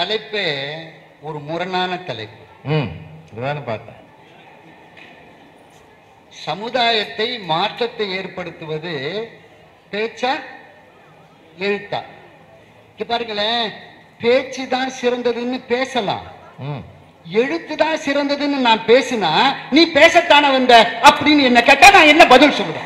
தலைப்பே ஒரு முரணான தலைப்பு ம் இதுதானே பார்த்தேன் சமுதாயத்தை மாற்றத்தை ஏற்படுத்துவது பேச்சா எழுத்தா இங்க பாருங்களேன் பேச்சு தான் சிறந்ததுன்னு பேசலாம் ம் எழுத்து தான் சிறந்ததுன்னு நான் பேசினா நீ பேசத்தானே வந்த அப்படின்னு என்ன கேட்டா நான் என்ன பதில் சொல்லுவேன்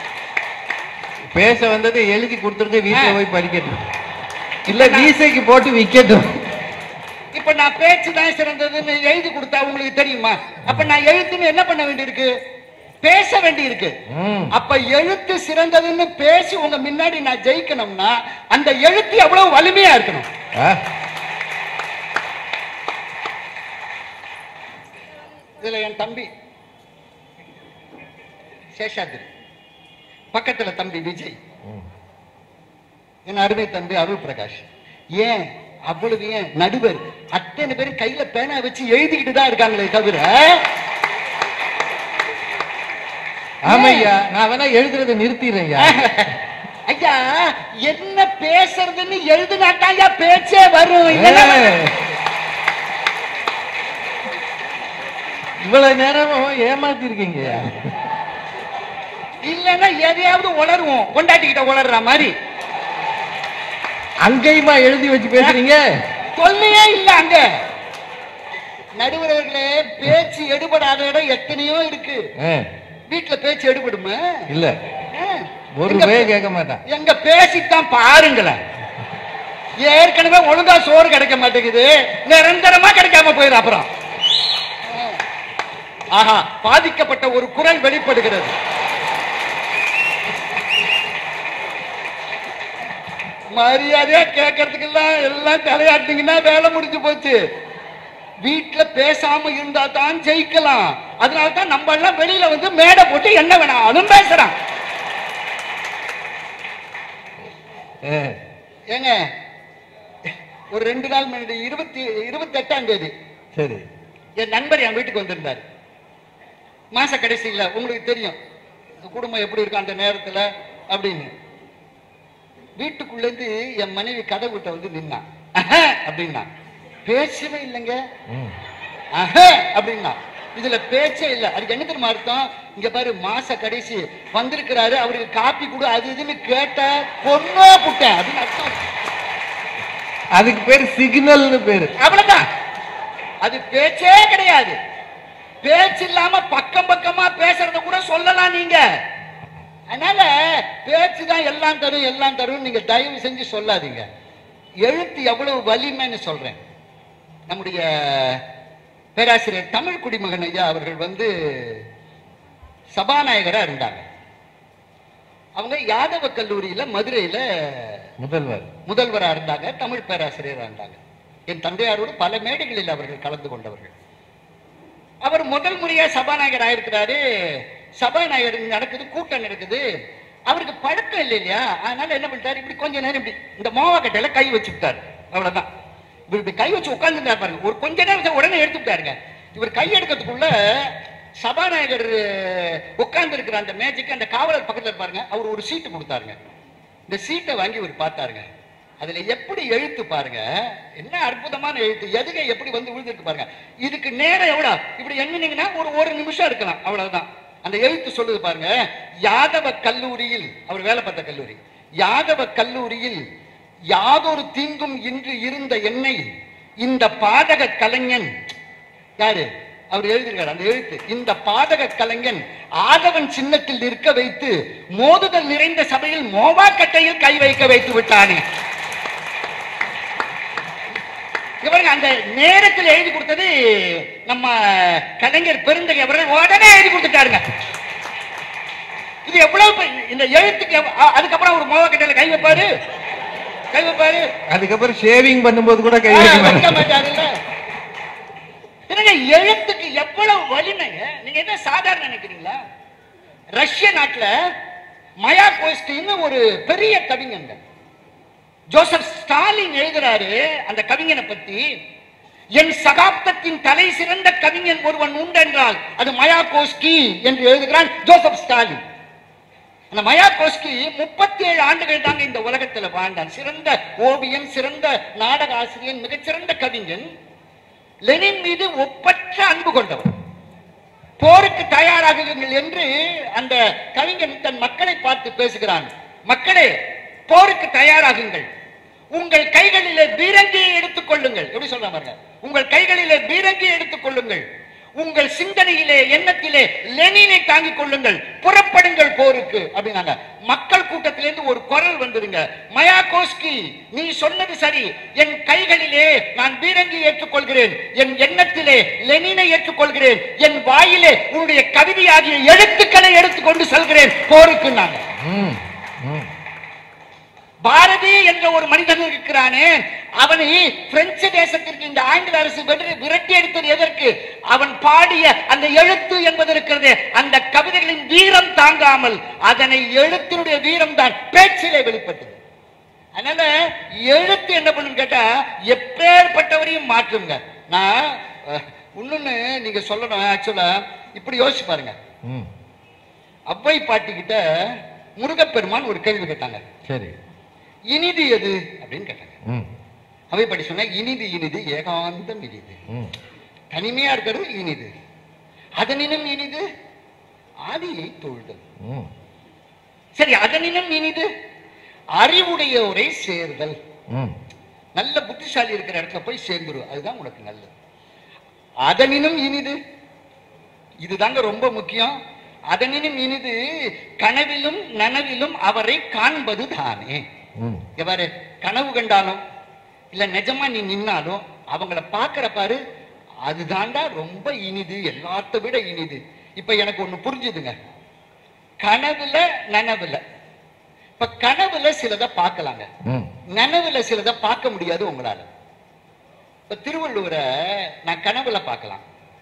பேச வந்தது எழுதி கொடுத்துருந்து வீட்டுல போய் படிக்கட்டும் இல்ல வீசைக்கு போட்டு விக்கட்டும் இப்ப நான் பேச்சு தான் சிறந்ததுன்னு எழுதி கொடுத்தா உங்களுக்கு தெரியுமா அப்ப நான் எழுத்துன்னு என்ன பண்ண வேண்டியிருக்கு பேச வேண்டியிருக்கு ம் அப்ப எழுத்து சிறந்ததுன்னு பேசி உங்க முன்னாடி நான் ஜெயிக்கணும்னா அந்த எழுத்து எவ்வளவு வலிமையா இருக்கணும் ஆ, இதுல என் தம்பி சேஷாத்ரி பக்கத்துல தம்பி விஜய் ம். என் அருமை தம்பி அருள் பிரகாஷ் ஏன் அவ்வளவு ஏன் நடுவர் அத்தனை பேரும் கையில பேனா வச்சு எழுதிக்கிட்டு தான் இருக்காங்களே தவிர ஆமையா நான் வேணா எழுதுறதை நிறுத்திடுறேன் ஐயா ஐயா என்ன பேசுறதுன்னு எழுதுனாட்டான் ஐயா பேச்சே வரும் இல்லைன்னா ஏய். இவ்வளவு நேரமும் ஏமாத்திருக்கீங்க இல்லைன்னா எதையாவது உளருவோம் கொண்டாட்டிக்கிட்ட உளர்ற மாதிரி அங்கேயுமா எழுதி வச்சு பேசுறீங்க தொல்லையே இல்ல அங்க நடுவர்களே பேச்சு எடுபடாத இடம் எத்தனையோ இருக்கு ஆ, வீட்டுல பேச்சு எடுபடுமா இல்ல ஆ. ஒரு எங்க பேய பே- கேட்க மாட்டான் எங்க பேசித்தான் பாருங்களேன் ஏற்கனவே ஒழுங்கா சோறு கிடைக்க மாட்டேங்குது நிரந்தரமா கிடைக்காம போயிரு அப்புறம் ஆஹா பாதிக்கப்பட்ட ஒரு குரல் வெளிப்படுகிறது மரியாதையா கேட்கறதுக்கு எல்லாம் எல்லாம் தலையாட்டிங்கன்னா வேலை முடிஞ்சு போச்சு வீட்டுல பேசாம இருந்தா தான் ஜெயிக்கலாம் அதனால தான் நம்ம எல்லாம் வெளியில வந்து மேடை போட்டு என்ன வேணாலும் பேசுறான் ஆ, ஏங்க ஒரு ரெண்டு நாள் முன்னாடி இருபத்தி இருபத்தி எட்டாம் தேதி சரி என் நண்பர் என் வீட்டுக்கு வந்திருந்தார் மாச கடைசியில உங்களுக்கு தெரியும் குடும்பம் எப்படி இருக்கும் அந்த நேரத்துல அப்படின்னு வீட்டுக்குள்ள இருந்து என் மனைவி கதை விட்ட வந்து நின்னா "அஹ்" அப்படின்னா பேசவே இல்லைங்க ம் அஹ அப்படின்னா இதுல பேச்சே இல்ல அதுக்கு என்ன தெரியுமா அர்த்தம் இங்க பாரு மாச கடைசி வந்திருக்கிறாரு அவருக்கு காப்பி கொடு அது இதுன்னு கேட்ட பொண்ணோ புட்டேன் அப்படின்னு அர்த்தம் அதுக்கு பேர் சிக்னல்னு பேரு அவ்வளவுதான் அது பேச்சே கிடையாது பேச்சு இல்லாம பக்கம் பக்கமா பேசுறத கூட சொல்லலாம் நீங்க அதனால பேச்சு தான் எல்லாம் தரும் எல்லாம் தரும் நீங்க தயவு செஞ்சு சொல்லாதீங்க எழுத்து எவ்வளவு வலிமைன்னு சொல்றேன் நம்முடைய பேராசிரியர் தமிழ் குடிமகன் ஐயா அவர்கள் வந்து சபாநாயகரா இருந்தாங்க அவங்க யாதவ கல்லூரியில மதுரையில முதல்வர் முதல்வரா இருந்தாங்க தமிழ் பேராசிரியரா இருந்தாங்க என் தந்தையாரோடு பல மேடைகளில் அவர்கள் கலந்து கொண்டவர்கள் அவர் முதல் முறையா சபாநாயகர் ஆயிருக்கிறாரு சபாநாயகர் நடக்குது கூட்டம் நடக்குது அவருக்கு பழக்கம் இல்லை இல்லையா அதனால என்ன பண்ணிட்டாரு இப்படி கொஞ்ச நேரம் இப்படி இந்த மோவா கட்டையில கை வச்சுட்டாரு அவ்வளவுதான் இவர் இப்படி கை வச்சு உட்கார்ந்து பாருங்க ஒரு கொஞ்ச நேரம் உடனே எடுத்துட்டாருங்க இவர் கை எடுக்கிறதுக்குள்ள சபாநாயகர் உட்கார்ந்து இருக்கிற அந்த மேஜைக்கு அந்த காவலர் பக்கத்துல இருப்பாருங்க அவர் ஒரு சீட்டு கொடுத்தாருங்க இந்த சீட்டை வாங்கி இவர் பார்த்தாருங்க அதுல எப்படி எழுத்து பாருங்க என்ன அற்புதமான எழுத்து எதுக எப்படி வந்து விழுந்திருக்கு பாருங்க இதுக்கு நேரம் எவ்வளவு இப்படி எண்ணினீங்கன்னா ஒரு ஒரு நிமிஷம் இருக்கலாம் அவ்வளவுதான் அந்த எழுத்து சொல்லுது பாருங்க யாதவ கல்லூரியில் அவர் வேலை பார்த்த கல்லூரி யாதவ கல்லூரியில் யாதொரு தீங்கும் இன்று இருந்த என்னை இந்த பாதக கலைஞன் யாரு அவர் எழுதியிருக்காரு அந்த எழுத்து இந்த பாதக கலைஞன் ஆதவன் சின்னத்தில் நிற்க வைத்து மோதுதல் நிறைந்த சபையில் மோவா கட்டையில் கை வைக்க வைத்து விட்டானே இவருங்க அந்த நேரத்தில் எழுதி கொடுத்தது நம்ம கலைஞர் பெருந்தகை அவர்கள் உடனே எழுதி கொடுத்துட்டாருங்க இது எவ்வளவு பெ- இந்த எழுத்துக்கு எவ்வ- அ- அதுக்கப்புறம் ஒரு மோவா கட்டையில கை வைப்பாரு கை வைப்பாரு அதுக்கப்புறம் ஷேவிங் பண்ணும்போது கூட கை ஆ, வைக்க வைக்க மாட்டாங்க. மாட்டாருல்ல என்னங்க எழுத்துக்கு எவ்வளவு வலிமைங்க நீங்க என்ன சாதாரண நினைக்கிறீங்களா ரஷ்ய நாட்டுல மயா கோஸ்டின்னு ஒரு பெரிய கவிஞங்க ஜோசப் ஸ்டாலின் எழுதுறாரு அந்த கவிஞனை பத்தி என் சகாப்தத்தின் தலை சிறந்த கவிஞன் ஒருவன் உண்டென்றால் அது மயா கோஸ்கி என்று எழுதுகிறான் ஜோசப் ஸ்டாலின் அந்த மயாகோஸ்கி முப்பத்தி ஏழு ஆண்டுகள் தாங்க இந்த உலகத்துல வாழ்ந்தான் சிறந்த ஓவியன் சிறந்த நாடக ஆசிரியன் மிகச்சிறந்த கவிஞன் லெனின் மீது ஒப்பற்ற அன்பு கொண்டவர் போருக்கு தயாராகுங்கள் என்று அந்த கவிஞன் தன் மக்களை பார்த்து பேசுகிறான் மக்களே போருக்கு தயாராகுங்கள் உங்கள் கைகளிலே பீரங்கியை எடுத்துக் கொள்ளுங்கள் எப்படி சொல்ற பாருங்க உங்கள் கைகளிலே பீரங்கியை எடுத்துக் கொள்ளுங்கள் உங்கள் சிந்தனையிலே எண்ணத்திலே லெனினை தாங்கிக் கொள்ளுங்கள் புறப்படுங்கள் போருக்கு அப்படின்னாங்க மக்கள் கூட்டத்திலிருந்து ஒரு குரல் வந்துருங்க மயாகோஸ்கி நீ சொன்னது சரி என் கைகளிலே நான் பீரங்கி ஏற்றுக்கொள்கிறேன் என் எண்ணத்திலே லெனினை ஏற்றுக்கொள்கிறேன் என் வாயிலே உன்னுடைய கவிதையாகிய எழுத்துக்களை எடுத்துக்கொண்டு செல்கிறேன் போருக்கு நான் ம், ம். பாரதி என்ற ஒரு மனிதன் இருக்கிறானே அவனை பிரெஞ்சு தேசத்திற்கு இந்த ஆங்கில அரசு வென்று விரட்டி எடுத்தது எதற்கு அவன் பாடிய அந்த எழுத்து என்பது இருக்கிறது அந்த கவிதைகளின் வீரம் தாங்காமல் அதனை எழுத்தினுடைய வீரம் தான் பேச்சிலே வெளிப்பட்டது அதனால எழுத்து என்ன பண்ணுன்னு கேட்டா எப்பேற்பட்டவரையும் மாற்றுங்க நான் அஹ், இன்னொன்னு நீங்க சொல்லணும் ஆக்சுவலா இப்படி யோசிச்சு பாருங்க ம். அவ்வை பாட்டிக்கிட்ட முருகப்பெருமான் ஒரு கேள்வி கேட்டாங்க சரி இனிது எது அப்படின்னு கேட்டாங்க ம், அவை படி சொன்னா இனிது இனிது ஏகாந்தம் இனிது ம். தனிமையா இருக்கிறது இனிது அதனினும் இனிது ஆதியை தொழுதல் ம். சரி அதனினும் இனிது அறிவுடையோரை சேர்தல் ம். நல்ல புத்திசாலி இருக்கிற இடத்துல போய் சேர்ந்துரு அதுதான் உனக்கு நல்லது அதனினும் இனிது இதுதாங்க ரொம்ப முக்கியம் அதனினும் இனிது கனவிலும் நனவிலும் அவரை காண்பது தானே ம். இங்க பாரு கனவு கண்டாலும் இல்ல நிஜமா நீ நின்னாலும் அவங்கள பாக்குற பாரு அதுதான்டா ரொம்ப இனிது எல்லாத்த விட இனிது இப்ப எனக்கு ஒண்ணு புரிஞ்சுதுங்க கனவுல நனவுல இப்ப கனவுல சிலதை பார்க்கலாங்க ம். நனவுல சிலதை பார்க்க முடியாது உங்களால இப்ப திருவள்ளுவரை நான் கனவுல பார்க்கலாம்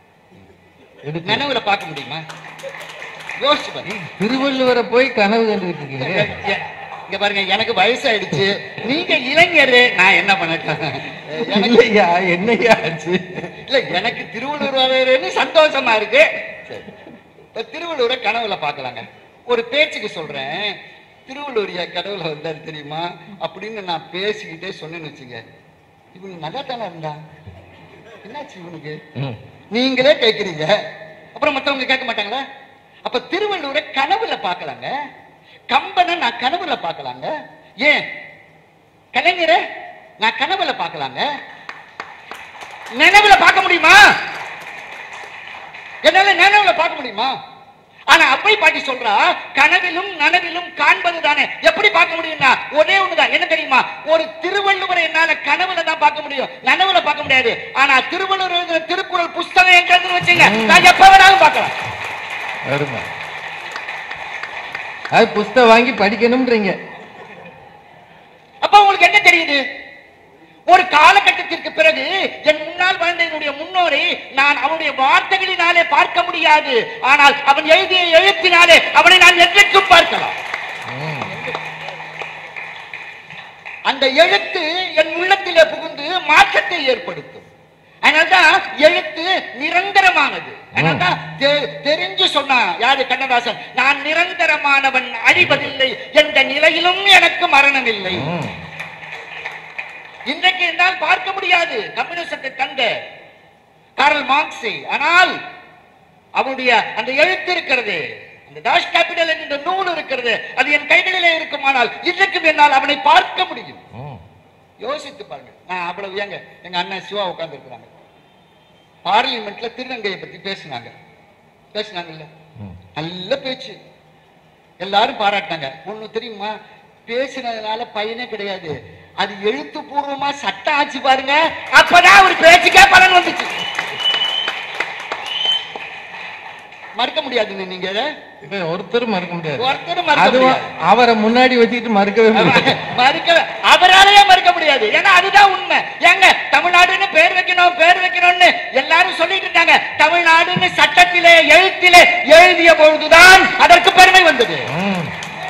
எதுக்கு? நனவுல பார்க்க முடியுமா யோசிச்சு பாருங்க திருவள்ளுவரை போய் கனவு கண்டுகிட்டு இருக்கீங்க எ- இங்க பாருங்க எனக்கு வயசாயிடுச்சு நீங்க இளைஞர் நான் என்ன பண்ணட்டும் எனக்கு இல்லையா என்னையா ஆச்சு இல்ல எனக்கு திருவள்ளுவர் வரையறேன்னு சந்தோஷமா இருக்கு சரி. இப்ப திருவள்ளுவரை கனவுல பார்க்கலாங்க ஒரு பேச்சுக்கு சொல்றேன் திருவள்ளுவர் என் கனவுல வந்தாரு தெரியுமா அப்படின்னு நான் பேசிக்கிட்டே சொன்னேன்னு வச்சுங்க இவனுக்கு நல்லா தானே இருந்தா என்னாச்சு இவனுக்கு ம். நீங்களே கேட்கிறீங்க அப்புறம் மத்தவங்க கேட்க மாட்டாங்களா அப்ப திருவள்ளுவரை கனவுல பார்க்கலாங்க கம்பனை நான் கனவுல பார்க்கலாங்க ஏன் கலைஞரை நான் கனவுல பார்க்கலாங்க நினைவுல பார்க்க முடியுமா என்னால நினைவுல பார்க்க முடியுமா ஆனா அப்பை பாட்டி சொல்றா கனவிலும் நனவிலும் காண்பது தானே எப்படி பார்க்க முடியும்னா ஒரே ஒண்ணுதான் என்ன தெரியுமா ஒரு திருவள்ளுவரை என்னால கனவுல தான் பார்க்க முடியும் நனவுல பார்க்க முடியாது ஆனா திருவள்ளுவர் எழுதின திருக்குறள் புஸ்தகம் என் கருத்து வச்சுங்க நான் எப்ப வேணாலும் பார்க்கலாம் அருமை அது புஸ்தகம் வாங்கி படிக்கணும்ன்றீங்க அப்ப உங்களுக்கு என்ன தெரியுது ஒரு காலகட்டத்திற்கு பிறகு என் முன்னால் வாழ்ந்த என்னுடைய முன்னோரை நான் அவனுடைய வார்த்தைகளினாலே பார்க்க முடியாது ஆனால் அவன் எழுதிய எழுத்தினாலே அவனை நான் என்றைக்கும் பார்க்கலாம் ம். அந்த எழுத்து என் உள்ளத்திலே புகுந்து மாற்றத்தை ஏற்படுத்தும் அதனால்தான் எழுத்து நிரந்தரமானது அதனால்தான் தெ- தெரிஞ்சு சொன்னான் யாரு கண்ணதாசன் நான் நிரந்தரமானவன் அழிவதில்லை என்ற நிலையிலும் எனக்கு மரணம் இல்லை ம். இன்றைக்கு என்னால் பார்க்க முடியாது கம்யூனிசத்தை தந்த காரல் மார்க்ஸை ஆனால் அவருடைய அந்த எழுத்து இருக்கிறது அந்த தாஷ் கேபிட்டல் என்கின்ற நூல் இருக்கிறது அது என் கைகளிலே இருக்குமானால் இன்றைக்கும் என்னால் அவனை பார்க்க முடியும் ம். யோசித்து பாருங்க நான் அவ்வளவு ஏங்க எங்க அண்ணன் சிவா உட்கார்ந்து இருக்கிறாங்க பார்லிமெண்ட்ல திருநங்கையை பத்தி பேசினாங்க பேசினாங்கல்ல ம். நல்ல பேச்சு எல்லாரும் பாராட்டினாங்க ஒண்ணு தெரியுமா பேசினதுனால பயனே கிடையாது அது எழுத்துப்பூர்வமா சட்டம் ஆச்சு பாருங்க அப்பதான் ஒரு பேச்சுக்கே பலன் வந்துச்சு மறுக்க முடியாதுங்க நீங்க இதை. இதை ஒருத்தரும் மறுக்க முடியாது ஒருத்தரும் மறுக்க அதுவும் முடியாது அவரை முன்னாடி வச்சுக்கிட்டு மறுக்கவே முடியாது மறுக்க அவராலேயே மறுக்க முடியாது ஏன்னா அதுதான் உண்மை ஏங்க தமிழ்நாடுன்னு பேர் வைக்கணும் பேர் வைக்கணும்னு எல்லாரும் சொல்லிட்டு இருந்தாங்க தமிழ்நாடுன்னு சட்டத்திலே எழுத்திலே எழுதிய பொழுதுதான் அதற்கு பெருமை வந்தது ம்.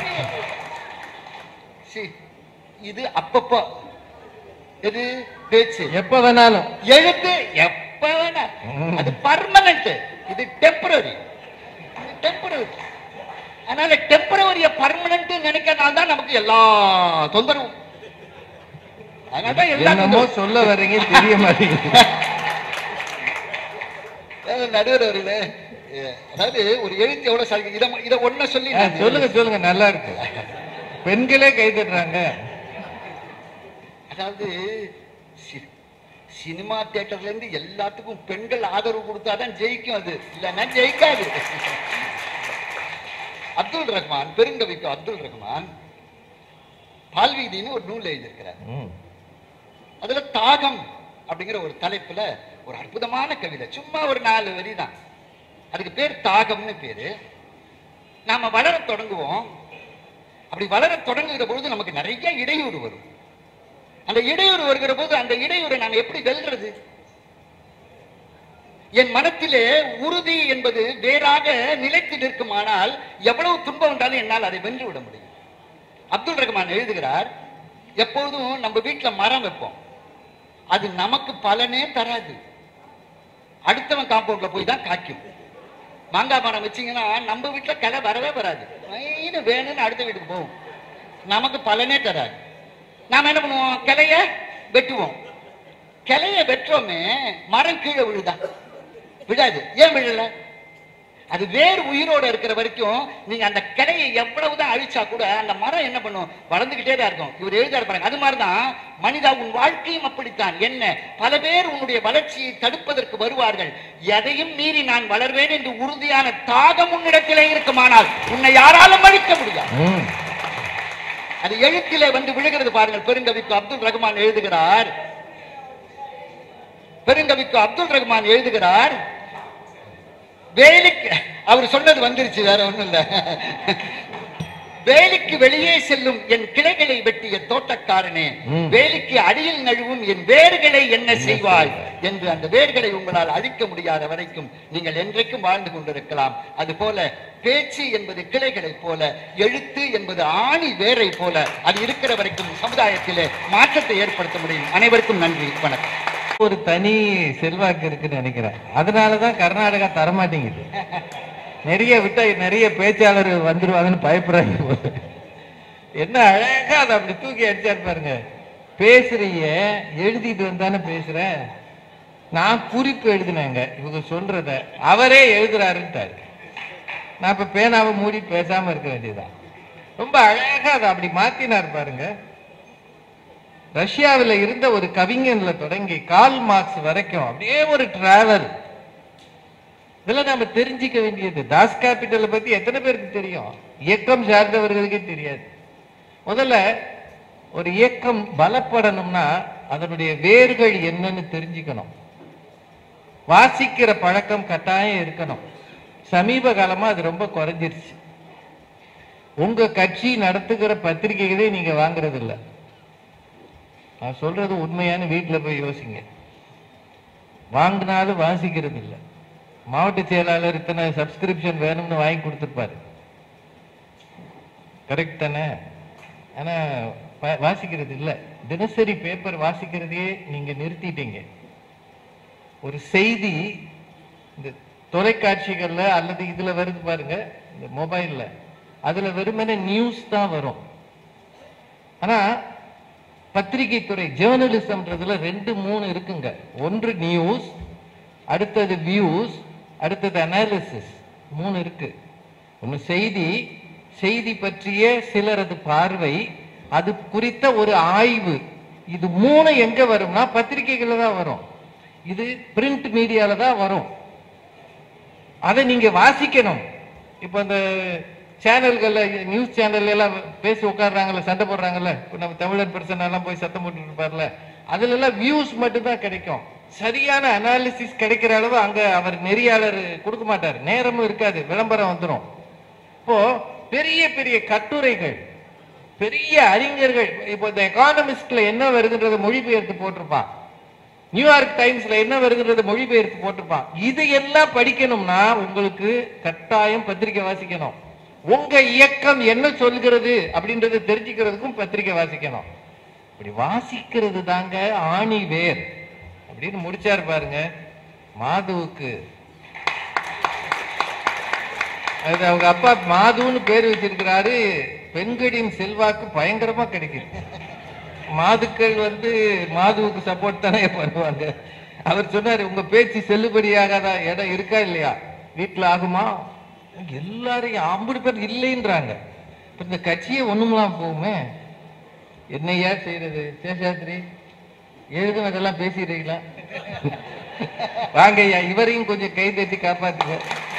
See, இது அப்பப்போ எது பேச்சு எப்ப வேணாலும் எழுத்து எப்ப வேணா ம். அது பர்மனன்ட் இது டெம்பரரி டெம்பரரி அதனால டெம்பரவரிய பர்மனன்ட் நினைக்கிறனால தான் நமக்கு எல்லா தொந்தரவும் அதனால தான் எல்லா என்னமோ தொந்தரவும். சொல்ல வர்றீங்க தெரிய மாட்டேங்குது அதாவது நடுவர் அவர்களே அஹ், அதாவது ஒரு எழுத்து எவ்வளவு சரி இதை இதை ஒன்ன சொல்லி ஆ, நான் சொல்லுங்க சொல்லுங்க நல்லா இருக்கு பெண்களே கை தட்டுறாங்க அதாவது சி- சினிமா தியேட்டர்ல இருந்து எல்லாத்துக்கும் பெண்கள் ஆதரவு கொடுத்தாதான் ஜெயிக்கும் அது இல்லைன்னா ஜெயிக்காது அப்துல் ரஹ்மான் பெருங்கவிக்கு அப்துல் ரஹ்மான் பால்வீதின்னு ஒரு நூல் எழுதியிருக்கிறார் ம். அதுல தாகம் அப்படிங்கிற ஒரு தலைப்புல ஒரு அற்புதமான கவிதை சும்மா ஒரு நாலு வரி தான் அதுக்கு பேர் தாகம்னு பேரு நாம வளர தொடங்குவோம் அப்படி வளர தொடங்குகிற பொழுது நமக்கு நிறைய இடையூறு வரும் அந்த இடையூறு வருகிற போது அந்த இடையூரை நாம் எப்படி வெல்றது என் மனத்திலே உறுதி என்பது வேறாக நிலைத்து நிற்குமானால் எவ்வளவு துன்பம் வந்தாலும் என்னால் அதை வென்று விட முடியும் அப்துல் ரஹ்மான் எழுதுகிறார் எப்போதும் நம்ம வீட்டுல மரம் வைப்போம் அது நமக்கு பலனே தராது அடுத்தவன் காம்பவுண்ட்ல போய் தான் காய்க்கும் மாங்காய் மரம் வச்சீங்கன்னா நம்ம வீட்டுல கிளை வரவே வராது மெயின் வேணும்னு அடுத்த வீட்டுக்கு போகும் நமக்கு பலனே தராது நாம என்ன பண்ணுவோம் கிளைய வெட்டுவோம் கிளைய வெட்டுறோமே மரம் கீழே விழுதா விடாது ஏன் விழல அது வேறு உயிரோட இருக்கிற வரைக்கும் நீங்க அந்த கிளையை எவ்வளவுதான் அழிச்சா கூட அந்த மரம் என்ன பண்ணும் வளர்ந்துகிட்டே தான் இருக்கும் இவர் எழுதாரு பாருங்க அது மாதிரிதான் மனிதா உன் வாழ்க்கையும் அப்படித்தான் என்ன பல பேர் உன்னுடைய வளர்ச்சியை தடுப்பதற்கு வருவார்கள் எதையும் மீறி நான் வளர்வேன் என்று உறுதியான தாகம் உன்னிடத்திலே இருக்குமானால் உன்னை யாராலும் அழிக்க முடியாது ம். அது எழுத்திலே வந்து விழுகிறது பாருங்கள் பெருங்கவிக்கு அப்துல் ரஹ்மான் எழுதுகிறார் பெருங்கவிக்கு அப்துல் ரஹ்மான் எழுதுகிறார் வேலைக்கு அவர் சொன்னது வந்துருச்சு வேற ஒண்ணும் இல்ல வேலிக்கு வெளியே செல்லும் என் கிளைகளை வெட்டிய தோட்டக்காரனே ம். வேலிக்கு அடியில் நழுவும் என் வேர்களை என்ன செய்வாய் என்று அந்த வேர்களை உங்களால் அழிக்க முடியாத வரைக்கும் நீங்கள் என்றைக்கும் வாழ்ந்து கொண்டிருக்கலாம் அதுபோல பேச்சு என்பது கிளைகளைப் போல எழுத்து என்பது ஆணி வேரை போல அது இருக்கிற வரைக்கும் சமுதாயத்திலே மாற்றத்தை ஏற்படுத்த முடியும் அனைவருக்கும் நன்றி வணக்கம் ஒரு தனி செல்வாக்கு இருக்குன்னு நினைக்கிறேன் அதனாலதான் கர்நாடகா தரமாட்டேங்குது நிறைய விட்டா நிறைய பேச்சாளர் வந்துருவாங்கன்னு பயப்படுறாங்க போல. என்ன அழகா அதை அப்படி தூக்கி அடிச்சாரு பாருங்க பேசுறீங்க எழுதிட்டு வந்தானே பேசுற நான் குறிப்பு எழுதினேங்க இவங்க சொல்றத அவரே எழுதுறாருன்ட்டாரு நான் இப்ப பேனாவை மூடி பேசாம இருக்க வேண்டியதுதான் ரொம்ப அழகா அதை அப்படி மாத்தினார் பாருங்க ரஷ்யாவில் இருந்த ஒரு கவிஞன்ல தொடங்கி கால் மார்க்ஸ் வரைக்கும் அப்படியே ஒரு டிராவல் இதெல்லாம் நம்ம தெரிஞ்சுக்க வேண்டியது தாஸ் கேபிட்டலை பத்தி எத்தனை பேருக்கு தெரியும் இயக்கம் சார்ந்தவர்களுக்கே தெரியாது முதல்ல ஒரு இயக்கம் பலப்படணும்னா அதனுடைய வேர்கள் என்னன்னு தெரிஞ்சுக்கணும் வாசிக்கிற பழக்கம் கட்டாயம் இருக்கணும் சமீப காலமா அது ரொம்ப குறைஞ்சிருச்சு உங்க கட்சி நடத்துகிற பத்திரிகைகளே நீங்க வாங்குறது இல்ல நான் சொல்றது உண்மையான வீட்டுல போய் யோசிங்க வாங்கினாலும் வாசிக்கிறது இல்ல மாவட்ட செயலாளர் இத்தனை சப்ஸ்கிரிப்ஷன் வேணும்னு வாங்கி கொடுத்துருப்பாரு கரெக்ட் தானே ஆனா வா- வாசிக்கிறது இல்ல தினசரி பேப்பர் வாசிக்கிறதையே நீங்க நிறுத்திட்டீங்க ஒரு செய்தி இந்த தொலைக்காட்சிகள்ல அல்லது இதுல வருது பாருங்க இந்த மொபைல்ல அதுல வெறுமனே நியூஸ் தான் வரும் ஆனா பத்திரிகை துறை ஜேர்னலிசம்ன்றதுல ரெண்டு மூணு இருக்குங்க ஒன்று நியூஸ் அடுத்தது வியூஸ் அடுத்தது அனாலிசிஸ் மூணு இருக்கு ஒன்று செய்தி செய்தி பற்றிய சிலரது பார்வை அது குறித்த ஒரு ஆய்வு இது மூணு எங்க வரும்னா பத்திரிகைகள்ல தான் வரும் இது பிரிண்ட் மீடியால தான் வரும் அதை நீங்க வாசிக்கணும் இப்போ அந்த சேனல்கள்ல நியூஸ் சேனல்ல எல்லாம் பேசி உட்கார்றாங்கல்ல சண்டை போடுறாங்கல்ல இப்போ நம்ம தமிழன் பிரச்சனை எல்லாம் போய் சத்தம் போட்டு இருப்பார்ல அதுல எல்லாம் வியூஸ் மட்டும் தான் கிடைக்கும் சரியான அனாலிசிஸ் கிடைக்கிற அளவு அங்க அவர் நெறியாளர் கொடுக்க மாட்டார் நேரமும் இருக்காது விளம்பரம் வந்துடும் இப்போ பெரிய பெரிய கட்டுரைகள் பெரிய அறிஞர்கள் இப்போ இந்த எக்கானமிஸ்ட்ல என்ன வருதுன்றத மொழிபெயர்த்து போட்டிருப்பான் நியூயார்க் டைம்ஸ்ல என்ன வருதுன்றத மொழிபெயர்த்து போட்டிருப்பான் இது எல்லாம் படிக்கணும்னா உங்களுக்கு கட்டாயம் பத்திரிக்கை வாசிக்கணும் உங்க இயக்கம் என்ன சொல்கிறது அப்படின்றத தெரிஞ்சுக்கிறதுக்கும் பத்திரிக்கை வாசிக்கணும் இப்படி வாசிக்கிறது தாங்க ஆணி வேர் அப்படின்னு முடிச்சாரு பாருங்க மாதுவுக்கு அது அவங்க அப்பா மாதுன்னு பேர் வச்சிருக்கிறாரு பெண்களின் செல்வாக்கு பயங்கரமா கிடைக்குது மாதுக்கள் வந்து மாதுவுக்கு சப்போர்ட் தானே பண்ணுவாங்க அவர் சொன்னாரு உங்க பேச்சு செல்லுபடியாகாத இடம் இருக்கா இல்லையா வீட்டுல ஆகுமா எல்லாரையும் ஐம்பது பேர் இல்லைன்றாங்க இப்ப இந்த கட்சியே ஒண்ணுமெல்லாம் போகுமே என்னையா செய்யறது சேஷாத்ரி எழுதும் அதெல்லாம் பேசிடுறீங்களா வாங்க ஐயா இவரையும் கொஞ்சம் கை தட்டி காப்பாத்துங்க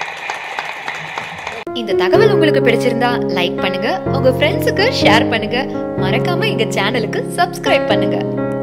இந்த தகவல் உங்களுக்கு பிடிச்சிருந்தா லைக் பண்ணுங்க உங்க ஃப்ரெண்ட்ஸுக்கு ஷேர் பண்ணுங்க மறக்காம எங்க சேனலுக்கு சப்ஸ்கிரைப் பண்ணுங்க